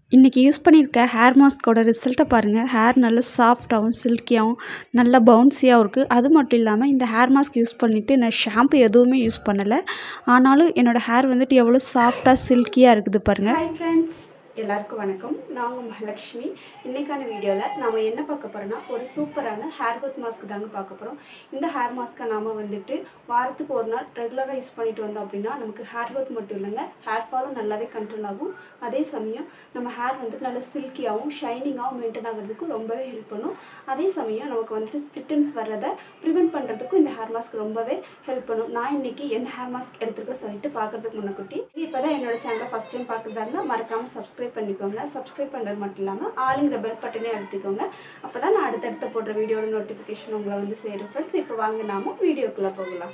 இன்றைக்கி யூஸ் பண்ணியிருக்க ஹேர் மாஸ்க்கோட ரிசல்ட்டை பாருங்கள் ஹேர் நல்லா சாஃப்டாகவும் சில்கியாகவும் நல்லா பவுன்ஸியாகவும் இருக்குது அது மட்டும் இல்லாமல் இந்த ஹேர் மாஸ்க் யூஸ் பண்ணிவிட்டு நான் ஷாம்பு எதுவுமே யூஸ் பண்ணலை ஆனாலும் என்னோடய ஹேர் வந்துட்டு எவ்வளோ சாஃப்டாக சில்கியாக இருக்குது பாருங்கள் ஹாய் ஃப்ரெண்ட்ஸ் எல்லாருக்கும் வணக்கம் நான் உங்கள் மகாலட்சுமி இன்றைக்கான வீடியோவில் நாம் என்ன பார்க்க போகிறோன்னா ஒரு சூப்பரான ஹேர் குரோத் மாஸ்க் தாங்க பார்க்க போகிறோம் இந்த ஹேர் மாஸ்க்கை நாம் வந்துட்டு வாரத்துக்கு ஒரு நாள் ரெகுலராக யூஸ் பண்ணிட்டு வந்தோம் அப்படின்னா நமக்கு ஹேர் குரோத் மட்டும் இல்லைங்க ஹேர் ஃபாலும் நல்லாவே கண்ட்ரோல் ஆகும் அதே சமயம் நம்ம ஹேர் வந்துட்டு நல்லா சில்கியாகவும் ஷைனிங்காகவும் மெயின்டைன் ஆகிறதுக்கு ரொம்பவே ஹெல்ப் பண்ணும் அதே சமயம் நமக்கு வந்துட்டு ஸ்பிட்டன்ஸ் வர்றதை ப்ரிவெண்ட் பண்ணுறதுக்கும் இந்த ஹேர் மாஸ்க் ரொம்பவே ஹெல்ப் பண்ணும் நான் இன்னைக்கு என்ன ஹேர் மாஸ்க் எடுத்துருக்க சொல்லிட்டு பார்க்கறதுக்கு முன்னக்குட்டி இப்போ தான் என்னோட சேனலை ஃபஸ்ட் டைம் பார்க்குறதா இருந்தால் மறக்காமல் சப்ஸ்கிரைப் பண்ணிக்கோங்க சப்ஸ்கிரைப் பண்ணுறது மட்டும் இல்லாமல் ஆளுங்கிற பெல் பட்டனே அழுத்திக்கோங்க அப்போ தான் நான் அடுத்தடுத்த போடுற வீடியோட நோட்டிஃபிகேஷன் உங்களை வந்து சேரும் ஃப்ரெண்ட்ஸ் இப்போ வாங்க நாம வீடியோக்குள்ளே போகலாம்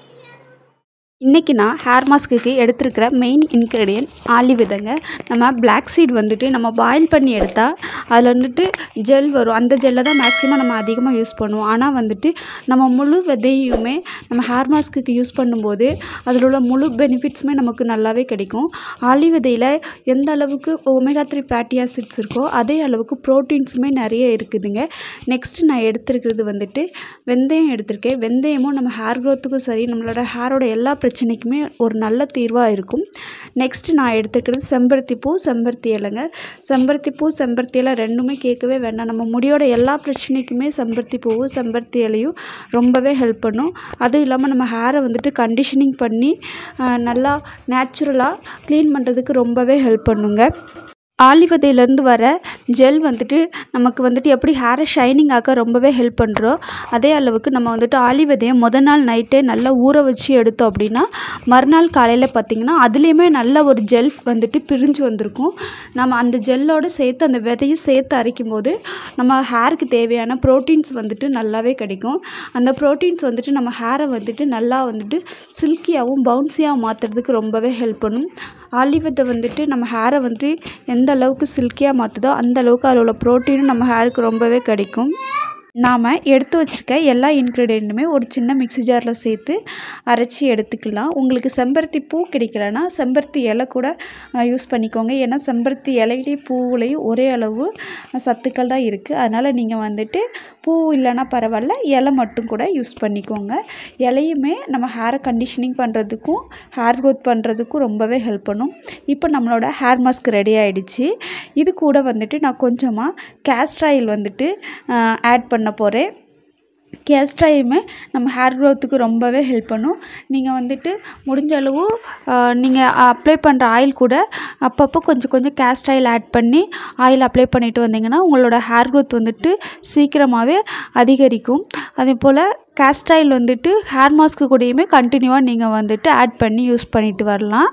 இன்றைக்கி நான் ஹேர் மாஸ்க்குக்கு எடுத்திருக்கிற மெயின் இன்க்ரீடியன்ட் ஆலி விதைங்க நம்ம பிளாக் சீட் வந்துட்டு நம்ம பாயில் பண்ணி எடுத்தால் அதில் வந்துட்டு ஜெல் வரும் அந்த ஜெல்லை தான் மேக்ஸிமம் நம்ம அதிகமாக யூஸ் பண்ணுவோம் ஆனால் வந்துட்டு நம்ம முழு விதையுமே நம்ம ஹேர் மாஸ்க்குக்கு யூஸ் பண்ணும்போது அதில் உள்ள முழு பெனிஃபிட்ஸுமே நமக்கு நல்லாவே கிடைக்கும் ஆலி விதையில் எந்த அளவுக்கு ஒமேகா த்ரீ ஃபேட்டி ஆசிட்ஸ் இருக்கோ அதே அளவுக்கு ப்ரோட்டீன்ஸுமே நிறைய இருக்குதுங்க நெக்ஸ்ட்டு நான் எடுத்திருக்கிறது வந்துட்டு வெந்தயம் எடுத்திருக்கேன் வெந்தயமும் நம்ம ஹேர் க்ரோத்துக்கும் சரி நம்மளோட ஹேரோட எல்லா பிரச்சனைக்குமே ஒரு நல்ல தீர்வாக இருக்கும் நெக்ஸ்ட்டு நான் எடுத்துக்கிறது செம்பருத்தி பூ செம்பருத்தி இலைங்க செம்பருத்தி பூ செம்பருத்தி இலை ரெண்டுமே கேட்கவே வேண்டாம் நம்ம முடியோட எல்லா பிரச்சனைக்குமே செம்பருத்தி பூவும் செம்பருத்தி இலையும் ரொம்பவே ஹெல்ப் பண்ணும் அதுவும் இல்லாமல் நம்ம ஹேரை வந்துட்டு கண்டிஷனிங் பண்ணி ஆஹ், நல்லா நேச்சுரலாக க்ளீன் பண்ணுறதுக்கு ரொம்பவே ஹெல்ப் பண்ணுங்க ஆலி விதையிலேருந்து வர ஜெல் வந்துட்டு நமக்கு வந்துட்டு எப்படி ஹேரை ஷைனிங் ஆக்க ரொம்பவே ஹெல்ப் பண்ணுறோம் அதே அளவுக்கு நம்ம வந்துட்டு ஆலி விதையை முத நாள் நைட்டே நல்லா ஊற வச்சு எடுத்தோம் அப்படின்னா மறுநாள் காலையில் பார்த்திங்கன்னா அதுலேயுமே நல்ல ஒரு ஜெல் வந்துட்டு பிரிஞ்சு வந்திருக்கும் நம்ம அந்த ஜெல்லோடு சேர்த்து அந்த விதையும் சேர்த்து அரைக்கும் போது நம்ம ஹேருக்கு தேவையான ப்ரோட்டீன்ஸ் வந்துட்டு நல்லாவே கிடைக்கும் அந்த ப்ரோட்டீன்ஸ் வந்துட்டு நம்ம ஹேரை வந்துட்டு நல்லா வந்துட்டு சில்கியாகவும் பவுன்ஸியாகவும் மாற்றுறதுக்கு ரொம்பவே ஹெல்ப் பண்ணும் ஆலிவத்தை வந்துட்டு நம்ம ஹேரை வந்துட்டு எந்த அளவுக்கு சில்கியாக மாற்றுதோ அந்த அளவுக்கு அதில் உள்ள ப்ரோட்டீனும் நம்ம ஹேருக்கு ரொம்பவே கிடைக்கும் நாம் எடுத்து வச்சுருக்க எல்லா இன்க்ரீடியண்ட்டுமே ஒரு சின்ன மிக்ஸி ஜாரில் சேர்த்து அரைச்சி எடுத்துக்கலாம் உங்களுக்கு செம்பருத்தி பூ கிடைக்கலனா செம்பருத்தி இலை கூட யூஸ் பண்ணிக்கோங்க ஏன்னா செம்பருத்தி இலையிலையும் பூவுலையும் ஒரே அளவு சத்துக்கள் தான் இருக்குது அதனால் நீங்கள் வந்துட்டு பூ இல்லைன்னா பரவாயில்ல இலை மட்டும் கூட யூஸ் பண்ணிக்கோங்க இலையுமே நம்ம ஹேரை கண்டிஷனிங் பண்ணுறதுக்கும் ஹேர் க்ரோத் பண்ணுறதுக்கும் ரொம்பவே ஹெல்ப் பண்ணும் இப்போ நம்மளோட ஹேர் மாஸ்க் ரெடி ஆயிடுச்சு இது கூட வந்துட்டு நான் கொஞ்சமாக கேஸ்டர் ஆயில் வந்துட்டு ஆட் பண்ண போகிறேன் கேஸ்ட்ராயுமே நம்ம ஹேர் க்ரோத்துக்கு ரொம்பவே ஹெல்ப் பண்ணும் நீங்கள் வந்துட்டு முடிஞ்ச அளவு நீங்கள் அப்ளை பண்ணுற ஆயில் கூட அப்பப்போ கொஞ்சம் கொஞ்சம் கேஸ்ட் ஆயில் ஆட் பண்ணி ஆயில் அப்ளை பண்ணிட்டு வந்தீங்கன்னா உங்களோட ஹேர் க்ரோத் வந்துட்டு சீக்கிரமாகவே அதிகரிக்கும் அதே போல் கேஸ்ட் ஆயில் வந்துட்டு ஹேர் மாஸ்க்கு கூடயுமே கண்டினியூவாக நீங்கள் வந்துட்டு ஆட் பண்ணி யூஸ் பண்ணிட்டு வரலாம்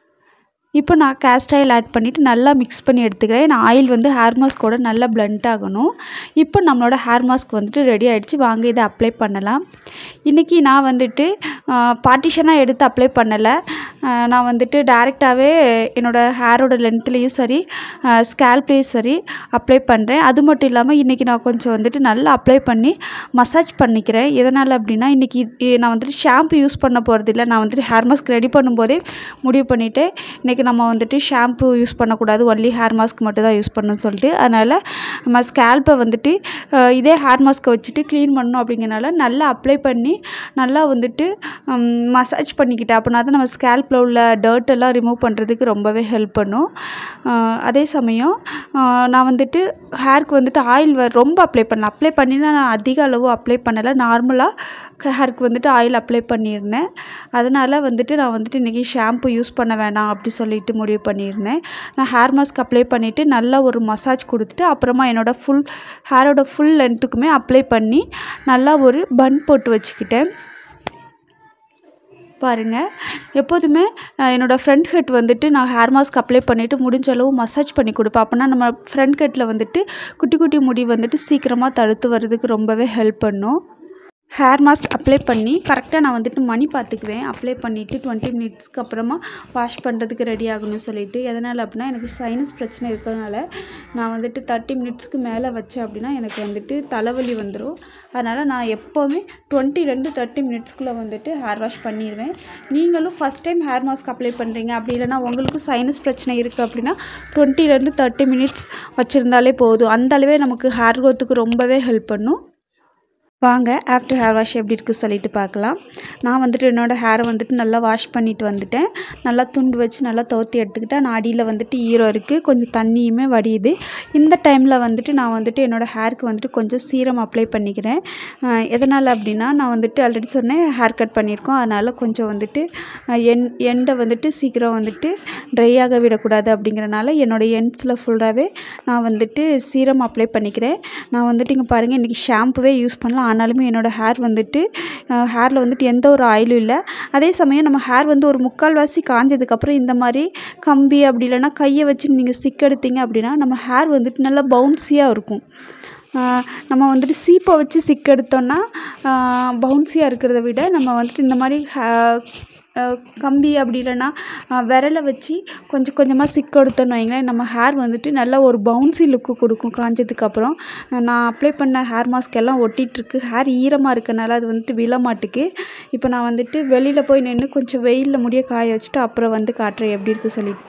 இப்போ நான் கேஸ்ட் ஆயில் ஆட் பண்ணிவிட்டு நல்லா மிக்ஸ் பண்ணி எடுத்துக்கிறேன் நான் ஆயில் வந்து ஹேர் மாஸ்க்கோட நல்லா பிளண்ட் ஆகணும் இப்போ நம்மளோட ஹேர் மாஸ்க் வந்துட்டு ரெடி ஆகிடுச்சு வாங்க இதை அப்ளை பண்ணலாம் இன்றைக்கி நான் வந்துட்டு பார்ட்டிஷனாக எடுத்து அப்ளை பண்ணலை நான் வந்துட்டு டேரெக்டாகவே என்னோடய ஹேரோட லென்த்லேயும் சரி ஸ்கேல்ப்லேயும் சரி அப்ளை பண்ணுறேன் அது மட்டும் இல்லாமல் இன்றைக்கி நான் கொஞ்சம் வந்துட்டு நல்லா அப்ளை பண்ணி மசாஜ் பண்ணிக்கிறேன் எதனால் அப்படின்னா இன்றைக்கி நான் வந்துட்டு ஷாம்பு யூஸ் பண்ண போகிறது இல்லை நான் வந்துட்டு ஹேர் மாஸ்க் ரெடி பண்ணும்போதே முடிவு பண்ணிவிட்டேன் இன்றைக்கி நம்ம வந்துட்டு ஷாம்பு யூஸ் பண்ணக்கூடாது ஒன்லி ஹேர் மாஸ்க் மட்டும் தான் யூஸ் பண்ணணும்னு சொல்லிட்டு அதனால் நம்ம ஸ்கேல்ப்பை வந்துட்டு அஹ், இதே ஹேர் மாஸ்க்கை வச்சுட்டு க்ளீன் பண்ணணும் அப்படிங்கிறனால நல்லா அப்ளை பண்ணி நல்லா வந்துட்டு மசாஜ் பண்ணிக்கிட்டேன் அப்படின்னா தான் நம்ம ஸ்கேல்ப்பில் உள்ள டர்ட் எல்லாம் ரிமூவ் பண்ணுறதுக்கு ரொம்பவே ஹெல்ப் பண்ணும் அஹ், அதே சமயம் அஹ், நான் வந்துட்டு ஹேருக்கு வந்துட்டு ஆயில் ரொம்ப அப்ளை பண்ணல அப்ளை பண்ணினா நான் அதிக அளவு அப்ளை பண்ணலை நார்மலாக ஹேருக்கு வந்துட்டு ஆயில் அப்ளை பண்ணியிருந்தேன் அதனால் வந்துட்டு நான் வந்துட்டு இன்றைக்கி ஷாம்பு யூஸ் பண்ண வேணாம் அப்படி சொல்லிட்டு முடிவு பண்ணியிருந்தேன் நான் ஹேர் மாஸ்க் அப்ளை பண்ணிவிட்டு நல்லா ஒரு மசாஜ் கொடுத்துட்டு அப்புறமா என்னோடய ஃபுல் ஹேரோட ஃபுல் லென்த்துக்குமே அப்ளை பண்ணி நல்லா ஒரு பன் போட்டு வச்சுக்கிட்டேன் பாருங்கள் எப்போதுமே அஹ், என்னோடய ஃப்ரண்ட் ஹெட் வந்துட்டு நான் ஹேர் மாஸ்க் அப்ளை பண்ணிவிட்டு முடிஞ்ச அளவு மசாஜ் பண்ணி கொடுப்பேன் அப்போனா நம்ம ஃப்ரண்ட் ஹெட்டில் வந்துட்டு குட்டி குட்டி முடி வந்துட்டு சீக்கிரமாக தடுத்து வர்றதுக்கு ரொம்பவே ஹெல்ப் பண்ணும் ஹேர் மாஸ்க் அப்ளை பண்ணி கரெக்டாக நான் வந்துட்டு மணி பார்த்துக்குவேன் அப்ளை பண்ணிவிட்டு டுவெண்ட்டி மினிட்ஸ்க்கு அப்புறமா வாஷ் பண்ணுறதுக்கு ரெடி ஆகணும்னு சொல்லிட்டு எதனால் அப்படின்னா எனக்கு சைனஸ் பிரச்சனை இருக்கிறதுனால நான் வந்துட்டு தேர்ட்டி மினிட்ஸ்க்கு மேலே வச்சேன் அப்படின்னா எனக்கு வந்துட்டு தலைவலி வந்துடும் அதனால் நான் எப்போவுமே டுவெண்ட்டிலேருந்து தேர்ட்டி மினிட்ஸ்க்குள்ளே வந்துட்டு ஹேர் வாஷ் பண்ணிடுவேன் நீங்களும் first time hair mask apply பண்ணுறீங்க அப்படி இல்லைனா உங்களுக்கும் சைனஸ் பிரச்சனை இருக்குது அப்படின்னா டுவெண்ட்டிலேருந்து தேர்ட்டி மினிட்ஸ் வச்சுருந்தாலே போதும் அந்த அளவே நமக்கு ஹேர் க்ரோத்துக்கு ரொம்பவே ஹெல்ப் பண்ணும் வாங்க ஆஃப்டர் ஹேர் வாஷ் எப்படி இருக்குது சொல்லிட்டு பார்க்கலாம் நான் வந்துட்டு என்னோடய ஹேரை வந்துட்டு நல்லா வாஷ் பண்ணிட்டு வந்துட்டேன் நல்லா துண்டு வச்சு நல்லா துவத்தி எடுத்துக்கிட்டேன் நான் அடியில் வந்துட்டு ஈரம் இருக்குது கொஞ்சம் தண்ணியுமே வடியுது இந்த டைமில் வந்துட்டு நான் வந்துட்டு என்னோடய ஹேருக்கு வந்துட்டு கொஞ்சம் சீரம் அப்ளை பண்ணிக்கிறேன் அஹ் எதனால் அப்படின்னா நான் வந்துட்டு ஆல்ரெடி சொன்னேன் ஹேர் கட் பண்ணியிருக்கோம் அதனால் கொஞ்சம் வந்துட்டு அஹ் எண் எண்டை வந்துட்டு சீக்கிரம் வந்துட்டு ட்ரை ஆக விடக்கூடாது அப்படிங்கிறனால என்னோடய எண்ட்ஸில் ஃபுல்லாகவே நான் வந்துட்டு சீரம் அப்ளை பண்ணிக்கிறேன் நான் வந்துட்டு இங்கே பாருங்கள் இன்றைக்கி ஷாம்புவே யூஸ் பண்ணலாம் ஆனாலுமே என்னோடய ஹேர் வந்துட்டு ஹேரில் வந்துட்டு எந்த ஒரு ஆயிலும் இல்லை அதே சமயம் நம்ம ஹேர் வந்து ஒரு முக்கால்வாசி காஞ்சதுக்கப்புறம் இந்த மாதிரி கம்பி அப்படி இல்லைன்னா கையை வச்சு நீங்கள் சிக் எடுத்தீங்க அப்படின்னா நம்ம ஹேர் வந்துட்டு நல்லா பவுன்ஸியாக இருக்கும் ஆஹ் நம்ம வந்துட்டு சீப்பை வச்சு சிக் எடுத்தோன்னா பவுன்ஸியாக இருக்கிறத விட நம்ம வந்துட்டு இந்த மாதிரி ஹே- ஆஹ் கம்பி அப்படி இல்லைன்னா ஆஹ் விரலை வச்சு கொஞ்சம் கொஞ்சமாக சிக் எடுத்தோன்னு வைங்களேன் நம்ம ஹேர் வந்துட்டு நல்ல ஒரு பவுன்சி லுக்கு கொடுக்கும் காஞ்சதுக்கப்புறம் நான் அப்ளை பண்ண ஹேர் மாஸ்க் எல்லாம் ஒட்டிகிட்ருக்கு ஹேர் ஈரமாக இருக்கனால அது வந்துட்டு விழ மாட்டுக்கு இப்போ நான் வந்துட்டு வெளியில் போய் நின்று கொஞ்சம் வெயிலில் முடிய காய வச்சுட்டு அப்புறம் வந்து காட்டுறேன் எப்படி இருக்குது சொல்லிட்டு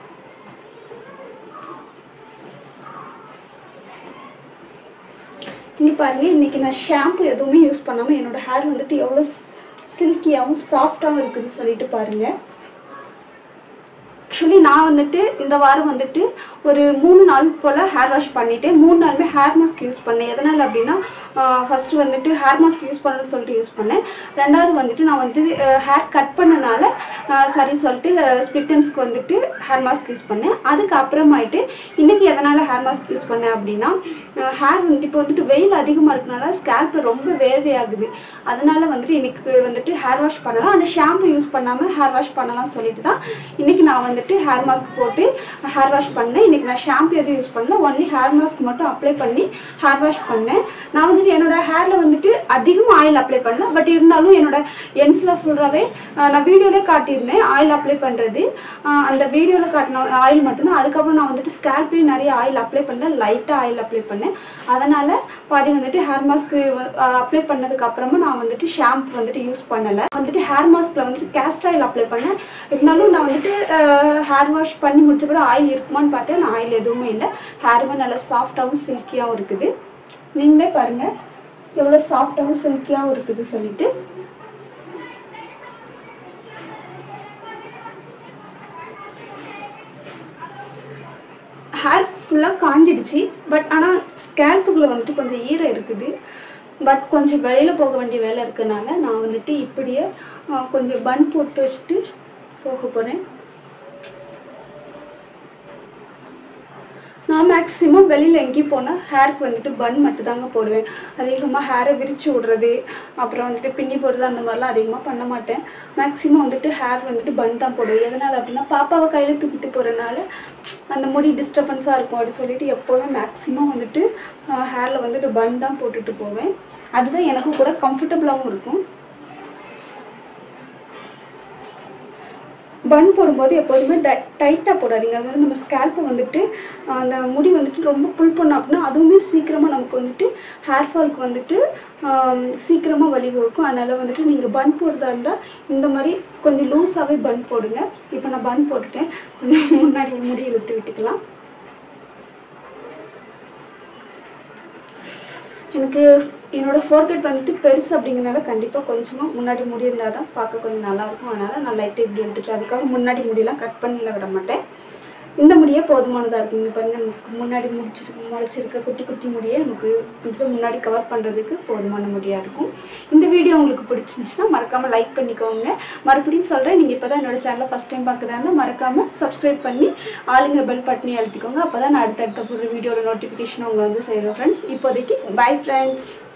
இங்கே பாருங்கள் இன்றைக்கி நான் ஷாம்பு எதுவுமே யூஸ் பண்ணாமல் என்னோடய ஹேர் வந்துட்டு எவ்வளோ சில்கியாகவும் சாஃப்டாகவும் இருக்குதுன்னு சொல்லிட்டு பாருங்கள் ஆக்சுவலி நான் வந்துட்டு இந்த வாரம் வந்துட்டு ஒரு மூணு நாள் போல் ஹேர் வாஷ் பண்ணிவிட்டேன் மூணு நாளுமே ஹேர் மாஸ்க் யூஸ் பண்ணேன் எதனால் அப்படின்னா ஃபஸ்ட்டு வந்துட்டு ஹேர் மாஸ்க் யூஸ் பண்ணணும்னு சொல்லிட்டு யூஸ் பண்ணேன் ரெண்டாவது வந்துட்டு நான் வந்துட்டு ஹேர் கட் பண்ணனால ஆஹ் சரி சொல்லிட்டு ஸ்பிளிட்டன்ஸ்க்கு வந்துட்டு ஹேர் மாஸ்க் யூஸ் பண்ணேன் அதுக்கு அப்புறமாயிட்டு இன்றைக்கி எதனால் ஹேர் மாஸ்க் யூஸ் பண்ணேன் அப்படின்னா ஹேர் வந்துட்டு இப்போ வந்துட்டு வெயில் அதிகமாக இருக்கனால ஸ்கேல்ப் ரொம்ப வேர்வையாகுது அதனால வந்துட்டு இன்னைக்கு வந்துட்டு ஹேர் வாஷ் பண்ணலாம் ஆனால் ஷாம்பு யூஸ் பண்ணாமல் ஹேர் வாஷ் பண்ணலாம் சொல்லிட்டு தான் இன்றைக்கி நான் வந்துட்டு ஹேர் மாஸ்க் போட்டு ஹேர் வாஷ் பண்ணேன் இன்றைக்கி நான் ஷாம்பு எதுவும் யூஸ் பண்ணல ஒன்லி ஹேர் மாஸ்க் மட்டும் அப்ளை பண்ணி ஹேர் வாஷ் பண்ணேன் நான் வந்துட்டு என்னோட ஹேரில் வந்துட்டு அதிகமாக ஆயில் அப்ளை பண்ணல பட் இருந்தாலும் என்னோட எண்ட்ஸில் ஃபுல்லாகவே நான் வீடியோலே காட்டியிருந்தேன் ஆயில் அப்ளை பண்ணுறது அந்த வீடியோவில் காட்டின ஆயில் மட்டும்தான் அதுக்கப்புறம் நான் வந்துட்டு ஸ்கேல்ப்லேயும் நிறைய ஆயில் அப்ளை பண்ணேன் லைட்டாக ஆயில் அப்ளை பண்ணேன் அதனால் பாதி வந்துட்டு ஹேர் மாஸ்க்கு அப்ளை பண்ணதுக்கு அப்புறமா நான் வந்துட்டு ஷாம்பு வந்துட்டு யூஸ் பண்ணலை வந்துட்டு ஹேர் மாஸ்கில் வந்துட்டு கேஸ்ட் ஆயில் அப்ளை பண்ணேன் இருந்தாலும் நான் வந்துட்டு ஹேர் வாஷ் பண்ணி முடிச்ச பிறகு ஆயில் இருக்குமான்னு பார்த்தேன் நான் ஆயில் எதுவுமே இல்லை ஹேருமே நல்லா சாஃப்டாகவும் சில்கியாகவும் இருக்குது நீங்களே பாருங்கள் எவ்வளோ சாஃப்டாகவும் சில்கியாகவும் இருக்குது சொல்லிட்டு ஹேர் ஃபுல்லாக காஞ்சிடுச்சு பட் ஆனால் ஸ்கேல்ப்புக்குள்ளே வந்துட்டு கொஞ்சம் ஈரம் இருக்குது பட் கொஞ்சம் வெளியில் போக வேண்டிய வேலை இருக்கனால நான் வந்துட்டு இப்படியே ஆ, கொஞ்சம் பன் போட்டு வச்சுட்டு போக போகிறேன் நான் மேக்ஸிமம் வெளியில் எங்கேயும் போனால் ஹேருக்கு வந்துட்டு பன் மட்டும் தாங்க போடுவேன் அதிகமாக ஹேரை விரிச்சு விடுறது அப்புறம் வந்துட்டு பின்னி போடுறது அந்த மாதிரிலாம் அதிகமாக பண்ண மாட்டேன் மேக்ஸிமம் வந்துட்டு ஹேர் வந்துட்டு பன் தான் போடுவேன் எதனால் அப்படின்னா பாப்பாவை கையில் தூக்கிட்டு போகிறனால அந்த முடி டிஸ்டர்பன்ஸாக இருக்கும் அப்படி சொல்லிட்டு எப்போவுமே மேக்ஸிமம் வந்துட்டு ஹேரில் வந்துட்டு பன் தான் போட்டுட்டு போவேன் அதுதான் எனக்கு கூட கம்ஃபர்டபுளாகவும் இருக்கும் பன் போடும்போது எப்போதுமே டை டைட்டாக போடாதீங்க அது வந்து நம்ம ஸ்கேல்ப்பை வந்துட்டு ஆஹ் அந்த முடி வந்துட்டு ரொம்ப புல் பண்ணோம் அப்படின்னா அதுவுமே சீக்கிரமாக நமக்கு வந்துட்டு ஹேர் ஃபால்க்கு வந்துட்டு ஆம், சீக்கிரமாக வழிவகுக்கும் அதனால் வந்துட்டு நீங்கள் பன் போடுறதா இருந்தால் இந்த மாதிரி கொஞ்சம் லூஸாகவே பன் போடுங்க இப்போ நான் பன் போட்டுட்டேன் கொஞ்சம் முன்னாடி முடி இழுத்து விட்டுக்கலாம் எனக்கு என்னோட ஃபோர்கெட் வந்துட்டு பெருசு அப்படிங்கிறனால கண்டிப்பாக கொஞ்சமாக முன்னாடி முடி இருந்தால் தான் பார்க்க கொஞ்சம் நல்லாயிருக்கும் அதனால் நான் லைட்டாக இப்படி எடுத்துட்டு அதுக்காக முன்னாடி முடியெல்லாம் கட் பண்ணியில் விட மாட்டேன் இந்த முடியே போதுமானதாக இருக்கும் இங்கே பாருங்க நமக்கு முன்னாடி முடிச்சிருக்கு முளைச்சிருக்க குட்டி குட்டி முடியே நமக்கு வந்துட்டு முன்னாடி கவர் பண்ணுறதுக்கு போதுமான முடியாக இருக்கும் இந்த வீடியோ உங்களுக்கு பிடிச்சிருந்துச்சுன்னா மறக்காமல் லைக் பண்ணிக்கோங்க மறுபடியும் சொல்கிறேன் நீங்கள் இப்போ தான் என்னோட சேனலை ஃபஸ்ட் டைம் பார்க்குறாங்க மறக்காமல் சப்ஸ்கிரைப் பண்ணி ஆளுங்க பெல் பட்டனி அழுத்திக்கோங்க அப்போ தான் நான் அடுத்தடுத்த புது வீடியோட நோட்டிஃபிகேஷன் உங்களை வந்து செய்கிறேன் ஃப்ரெண்ட்ஸ் இப்போதைக்கு பை ஃப்ரெண்ட்ஸ்